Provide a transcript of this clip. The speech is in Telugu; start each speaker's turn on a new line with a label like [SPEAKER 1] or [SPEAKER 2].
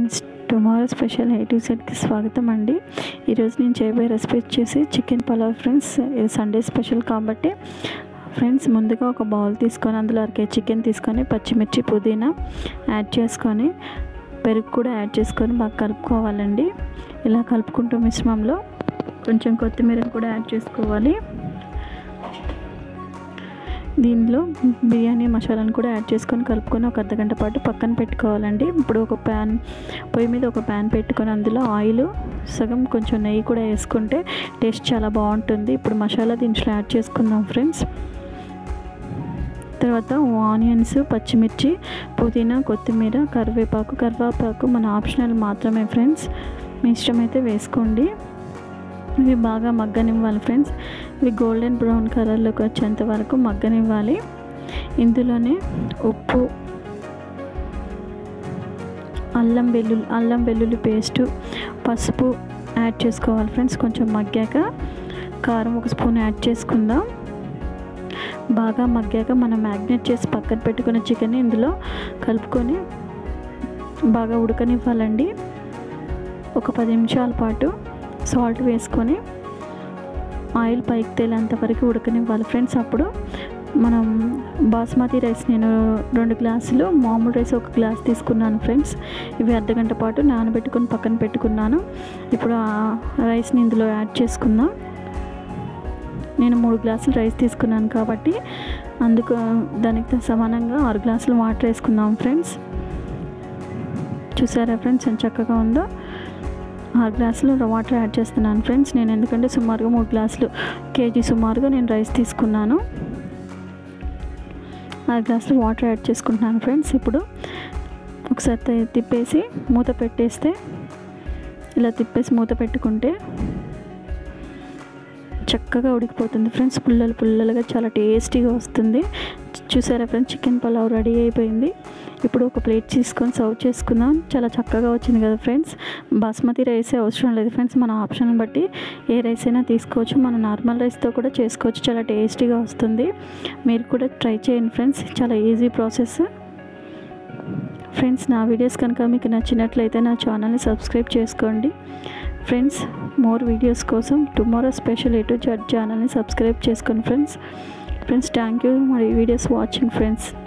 [SPEAKER 1] friends tomorrow special A to సెట్కి స్వాగతం అండి ఈరోజు నేను చేయబోయే రెసిపీ వచ్చేసి చికెన్ పలావ్ ఫ్రెండ్స్ ఇది సండే స్పెషల్ కాబట్టి ఫ్రెండ్స్ ముందుగా ఒక బౌల్ తీసుకొని అందులో అరకే చికెన్ తీసుకొని పచ్చిమిర్చి పుదీనా యాడ్ చేసుకొని పెరుగు కూడా యాడ్ చేసుకొని బాగా కలుపుకోవాలండి ఇలా కలుపుకుంటూ మిశ్రమంలో కొంచెం కొత్తిమీర కూడా యాడ్ చేసుకోవాలి దీనిలో బిర్యానీ మసాలాను కూడా యాడ్ చేసుకొని కలుపుకొని ఒక అర్ధగంట పాటు పక్కన పెట్టుకోవాలండి ఇప్పుడు ఒక ప్యాన్ పొయ్యి మీద ఒక ప్యాన్ పెట్టుకొని అందులో ఆయిల్ సగం కొంచెం నెయ్యి కూడా వేసుకుంటే టేస్ట్ చాలా బాగుంటుంది ఇప్పుడు మసాలా దీంట్లో యాడ్ చేసుకుందాం ఫ్రెండ్స్ తర్వాత ఆనియన్స్ పచ్చిమిర్చి పుదీనా కొత్తిమీర కరివేపాకు కరివేపాకు మన ఆప్షనల్ మాత్రమే ఫ్రెండ్స్ మీ ఇష్టమైతే వేసుకోండి ఇవి బాగా మగ్గనివ్వాలి ఫ్రెండ్స్ ఇవి గోల్డెన్ బ్రౌన్ కలర్లోకి వచ్చేంత వరకు మగ్గనివ్వాలి ఇందులోనే ఉప్పు అల్లం వెల్లుల్లి అల్లం వెల్లుల్లి పేస్టు పసుపు యాడ్ చేసుకోవాలి ఫ్రెండ్స్ కొంచెం మగ్గాక కారం ఒక స్పూన్ యాడ్ చేసుకుందాం బాగా మగ్గాక మనం మ్యాగ్నేట్ చేసి పక్కన పెట్టుకున్న చికెన్ ఇందులో కలుపుకొని బాగా ఉడకనివ్వాలండి ఒక పది నిమిషాల పాటు సాల్ట్ వేసుకొని ఆయిల్ పైకి తేలేంత వరకు ఉడకనివ్వాలి ఫ్రెండ్స్ అప్పుడు మనం బాస్మతి రైస్ నేను రెండు గ్లాసులు మామూలు రైస్ ఒక గ్లాస్ తీసుకున్నాను ఫ్రెండ్స్ ఇవి అర్ధగంట పాటు నానబెట్టుకొని పక్కన పెట్టుకున్నాను ఇప్పుడు ఆ రైస్ని ఇందులో యాడ్ చేసుకుందాం నేను మూడు గ్లాసులు రైస్ తీసుకున్నాను కాబట్టి అందుకు దానికి సమానంగా ఆరు గ్లాసులు వాటర్ వేసుకుందాం ఫ్రెండ్స్ చూసారా ఫ్రెండ్స్ ఎంత చక్కగా ఉందో ఆరు గ్లాసులు వాటర్ యాడ్ చేస్తున్నాను ఫ్రెండ్స్ నేను ఎందుకంటే సుమారుగా మూడు గ్లాసులు కేజీ సుమారుగా నేను రైస్ తీసుకున్నాను ఆరు గ్లాసులు వాటర్ యాడ్ చేసుకుంటున్నాను ఫ్రెండ్స్ ఇప్పుడు ఒకసారి తిప్పేసి మూత పెట్టేస్తే ఇలా తిప్పేసి మూత పెట్టుకుంటే చక్కగా ఉడికిపోతుంది ఫ్రెండ్స్ పుల్లలు పుల్లలుగా చాలా టేస్టీగా వస్తుంది చూసారా ఫ్రెండ్స్ చికెన్ పలావ్ రెడీ అయిపోయింది ఇప్పుడు ఒక ప్లేట్ తీసుకొని సర్వ్ చేసుకుందాం చాలా చక్కగా వచ్చింది కదా ఫ్రెండ్స్ బాస్మతి రైసే అవసరం లేదు ఫ్రెండ్స్ మన ఆప్షన్ బట్టి ఏ రైస్ అయినా తీసుకోవచ్చు మనం నార్మల్ రైస్తో కూడా చేసుకోవచ్చు చాలా టేస్టీగా వస్తుంది మీరు కూడా ట్రై చేయండి ఫ్రెండ్స్ చాలా ఈజీ ప్రాసెస్ ఫ్రెండ్స్ నా వీడియోస్ కనుక మీకు నచ్చినట్లయితే నా ఛానల్ని సబ్స్క్రైబ్ చేసుకోండి ఫ్రెండ్స్ మోర్ వీడియోస్ కోసం టుమారో స్పెషల్ ఎటు జడ్ ఛానల్ని సబ్స్క్రైబ్ చేసుకోండి ఫ్రెండ్స్ ఫ్రెండ్స్ థ్యాంక్ యూ మరి వీడియోస్ వాచింగ్ ఫ్రెండ్స్